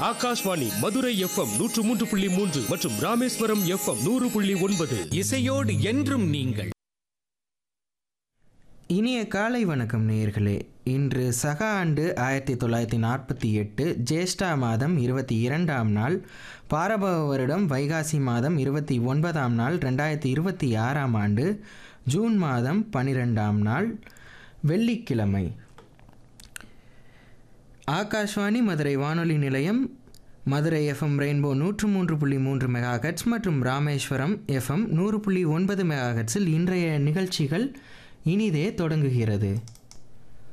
Akashvani Madurai FM நூற்று மூன்று புள்ளி மூன்று மற்றும் ராமேஸ்வரம் எஃப்எம் நூறு புள்ளி ஒன்பது இசையோடு என்றும் நீங்கள் இனிய காலை வணக்கம் நேயர்களே இன்று சக ஆண்டு ஆயிரத்தி தொள்ளாயிரத்தி நாற்பத்தி எட்டு ஜேஷ்டா மாதம் இருபத்தி இரண்டாம் நாள் பாரபவ வருடம் வைகாசி மாதம் இருபத்தி ஒன்பதாம் நாள் ரெண்டாயிரத்தி இருபத்தி ஆறாம் ஆண்டு ஜூன் மாதம் பன்னிரெண்டாம் நாள் வெள்ளிக்கிழமை ஆகாஷ்வாணி மதுரை வானொலி நிலையம் மதுரை எஃப்எம் ரெயின்போ நூற்று மூன்று புள்ளி மூன்று மெகா மற்றும் ராமேஸ்வரம் எஃப்எம் நூறு புள்ளி ஒன்பது மெகா இன்றைய நிகழ்ச்சிகள் இனிதே தொடங்குகிறது